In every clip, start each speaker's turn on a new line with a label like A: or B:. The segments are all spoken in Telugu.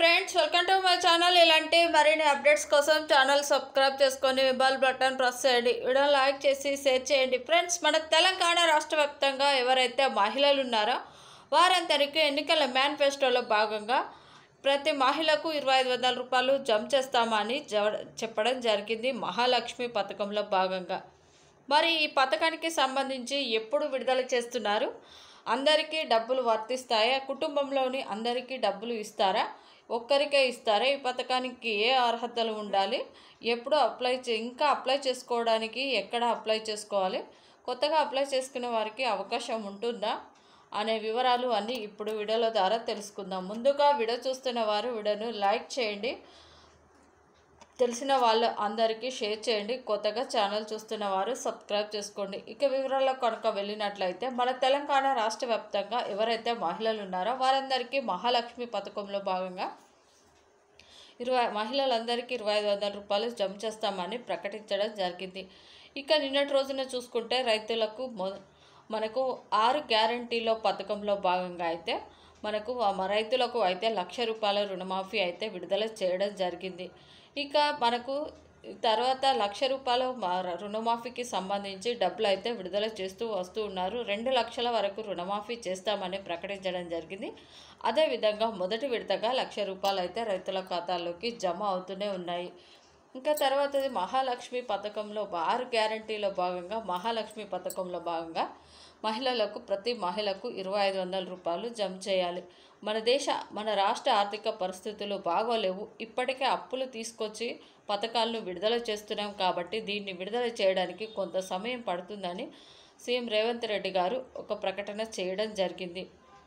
A: friends welcome to my channel ఇలాంటి మరిన్ని అప్డేట్స్ కోసం ఛానల్ సబ్స్క్రైబ్ చేసుకొని బెల్ బటన్ ప్రెస్ చేయండి వీడియో లైక్ చేసి షేర్ చేయండి ఫ్రెండ్స్ మన తెలంగాణ రాష్ట్ర వ్యాప్తంగా ఎవరైతే మహిళలు ఉన్నారో వారందరికీ ఎన్నికల మేనిఫెస్టోలో భాగంగా ప్రతి మహిళకు ఇరవై ఐదు వందల రూపాయలు జమ చేస్తామని జవ- చెప్పడం జరిగింది మహాలక్ష్మి పథకంలో భాగంగా మరి ఈ పథకానికి సంబంధించి ఎప్పుడు విడుదల చేస్తున్నారు అందరికీ డబ్బులు వర్తిస్తాయా కుటుంబంలోని అందరికీ డబ్బులు ఇస్తారా ఒక్కరికే ఇస్తారా ఈ పథకానికి ఏ అర్హతలు ఉండాలి ఎప్పుడు అప్లై చే ఇంకా అప్లై చేసుకోవడానికి ఎక్కడ అప్లై చేసుకోవాలి కొత్తగా అప్లై చేసుకునే వారికి అవకాశం ఉంటుందా అనే వివరాలు అన్నీ ఇప్పుడు వీడియోల ద్వారా తెలుసుకుందాం ముందుగా వీడియో చూస్తున్న వారు వీడియోను లైక్ చేయండి తెలిసిన వాళ్ళు అందరికీ షేర్ చేయండి కొత్తగా ఛానల్ చూస్తున్న వారు సబ్స్క్రైబ్ చేసుకోండి ఇక వివరాల్లో కనుక వెళ్ళినట్లయితే మన తెలంగాణ రాష్ట్ర వ్యాప్తంగా ఎవరైతే మహిళలు ఉన్నారో వారందరికీ మహాలక్ష్మి పథకంలో భాగంగా ఇరవై మహిళలందరికీ ఇరవై ఐదు వందల రూపాయలు జమ చేస్తామని ప్రకటించడం జరిగింది ఇక నిన్నటి రోజున చూసుకుంటే రైతులకు మొ మనకు ఆరు గ్యారంటీలో పథకంలో భాగంగా అయితే మనకు ఆ మ- రైతులకు అయితే లక్ష రూపాయల రుణమాఫీ అయితే విడుదల చేయడం జరిగింది ఇక మనకు తర్వాత లక్ష రూపాయల మ- రుణమాఫీకి సంబంధించి డబ్బులు అయితే విడుదల చేస్తూ వస్తూ ఉన్నారు రెండు లక్షల వరకు రుణమాఫీ చేస్తామని ప్రకటించడం జరిగింది అదేవిధంగా మొదటి విడతగా లక్ష రూపాయలు అయితే రైతుల ఖాతాల్లోకి జమ అవుతూనే ఉన్నాయి ఇంకా తర్వాతది మహాలక్ష్మి పథకంలో ఆరు గ్యారంటీలో భాగంగా మహాలక్ష్మి పథకంలో భాగంగా మహిళలకు ప్రతి మహిళకు ఇరవై ఐదు వందల రూపాయలు జమ చేయాలి మన దేశ మన రాష్ట్ర ఆర్థిక పరిస్థితులు బాగోలేవు ఇప్పటికే అప్పులు తీసుకొచ్చి పథకాలను విడుదల చేస్తున్నాం కాబట్టి దీన్ని విడుదల చేయడానికి కొంత సమయం పడుతుందని సీఎం రేవంత్ రెడ్డి గారు ఒక ప్రకటన చేయడం జరిగింది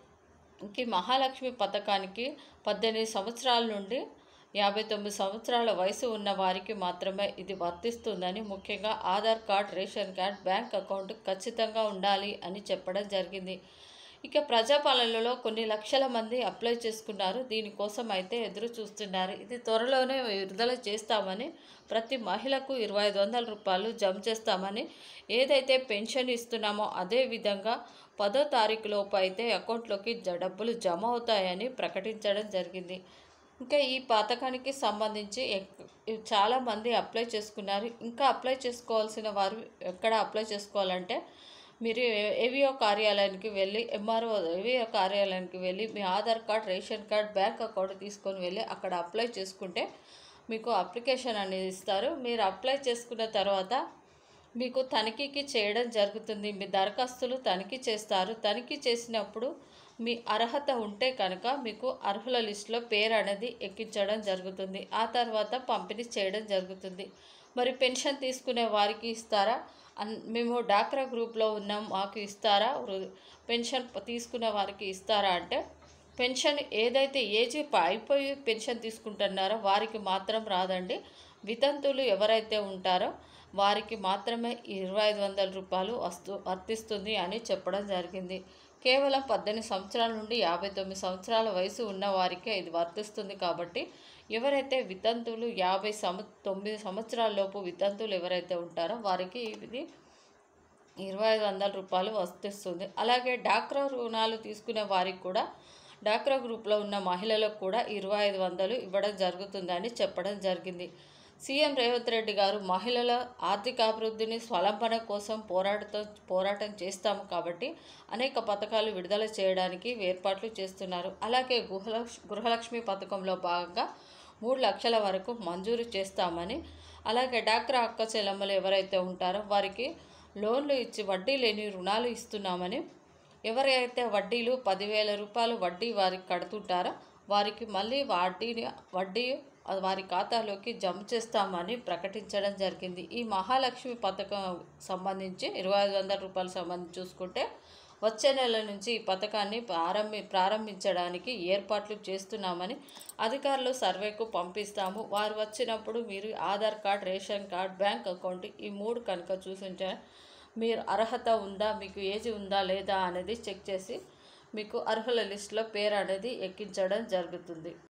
A: ఇంక ఈ మహాలక్ష్మి పథకానికి పద్దెనిమిది సంవత్సరాల నుండి యాభై తొమ్మిది సంవత్సరాల వయసు ఉన్న వారికి మాత్రమే ఇది వర్తిస్తుందని ముఖ్యంగా Aadhaar card ration card bank account ఖచ్చితంగా ఉండాలి అని చెప్పడం జరిగింది ఇక ప్రజాపాలనలో కొన్ని లక్షల మంది అప్లై చేసుకున్నారు దీనికోసం అయితే ఎదురు చూస్తున్నారు ఇది త్వరలోనే విడుదల చేస్తామని ప్రతి మహిళకు ఇరవై ఐదు వందల రూపాయలు జమ చేస్తామని ఏదైతే పెన్షన్ ఇస్తున్నామో అదే విధంగా పదో తారీఖు లోపు అయితే అకౌంట్లోకి జ- డబ్బులు జమ అవుతాయని ప్రకటించడం జరిగింది ఇంకా ఈ పథకానికి సంబంధించి ఎక్- చాలామంది అప్లై చేసుకున్నారు ఇంకా అప్లై చేసుకోవాల్సిన వారు ఎక్కడ అప్లై చేసుకోవాలంటే మీరు ఏ- ఏవిఓ కార్యాలయానికి వెళ్ళి ఎంఆర్ఓ ఏవిఓ కార్యాలయానికి వెళ్ళి మీ Aadhaar card ration card bank account తీసుకొని వెళ్ళి అక్కడ అప్లై చేసుకుంటే మీకు అప్లికేషన్ అనేది ఇస్తారు మీరు అప్లై చేసుకున్న తర్వాత మీకు తనిఖీకి చేయడం జరుగుతుంది మీ దరఖాస్తులు తనిఖీ చేస్తారు తనిఖీ చేసినప్పుడు మీ అర్హత ఉంటే కనుక మీకు అర్హుల లిస్టులో పేరు అనేది ఎక్కించడం జరుగుతుంది ఆ తర్వాత పంపిణీ చేయడం జరుగుతుంది మరి పెన్షన్ తీసుకునే వారికి ఇస్తారా అన్ మేము డాక్రా గ్రూప్లో ఉన్నాం మాకు ఇస్తారా వృ- పెన్షన్ ప- తీసుకునే వారికి ఇస్తారా అంటే పెన్షన్ ఏదైతే ఏజ్ ప- అయిపోయి పెన్షన్ తీసుకుంటున్నారో వారికి మాత్రం రాదండి వితంతువులు ఎవరైతే ఉంటారో వారికి మాత్రమే ఇరవై ఐదు వందల రూపాయలు వస్తు వర్తిస్తుంది అని చెప్పడం జరిగింది కేవలం పద్దెనిమిది సంవత్సరాల నుండి యాభై తొమ్మిది సంవత్సరాల వయసు ఉన్న వారికే ఇది వర్తిస్తుంది కాబట్టి ఎవరైతే వితంతువులు యాభై సంవ తొమ్మిది సంవత్సరాల లోపు వితంతువులు ఎవరైతే ఉంటారో వారికి ఇది ఇరవై ఐదు వందల రూపాయలు వస్తుంది అలాగే డాక్రా రుణాలు తీసుకునే వారికి కూడా డాక్రా గ్రూప్లో ఉన్న మహిళలకు కూడా ఇరవై ఐదు వందలు ఇవ్వడం జరుగుతుందని చెప్పడం జరిగింది సీఎం రేవంత్ రెడ్డి గారు మహిళల ఆర్థికాభివృద్ధిని స్వలంబన కోసం పోరాటతో పోరాటం చేస్తాము కాబట్టి అనేక పథకాలు విడుదల చేయడానికి ఏర్పాట్లు చేస్తున్నారు అలాగే గృహలక్ష గృహలక్ష్మి పథకంలో భాగంగా మూడు లక్షల వరకు మంజూరు చేస్తామని అలాగే డాక్రా అక్క చెల్లెమ్మలు ఎవరైతే ఉంటారో వారికి లోన్లు ఇచ్చి వడ్డీ లేని రుణాలు ఇస్తున్నామని ఎవరైతే వడ్డీలు పదివేల రూపాయలు వడ్డీ వారికి కడుతుంటారో వారికి మళ్ళీ వడ్డీని వడ్డీ వారి ఖాతాలోకి జమ చేస్తామని ప్రకటించడం జరిగింది ఈ మహాలక్ష్మి పథకం సంబంధించి ఇరవై ఐదు వందల రూపాయలు సంబంధించి చూసుకుంటే వచ్చే నెల నుంచి ఈ పథకాన్ని ప్రారంభి ప్రారంభించడానికి ఏర్పాట్లు చేస్తున్నామని అధికారులు సర్వేకు పంపిస్తాము వారు వచ్చినప్పుడు మీరు Aadhaar card ration card bank account ఈ మూడు కనుక చూసింటే మీరు అర్హత ఉందా మీకు ఏజ్ ఉందా లేదా అనేది చెక్ చేసి మీకు అర్హుల లిస్టులో పేరు అనేది ఎక్కించడం జరుగుతుంది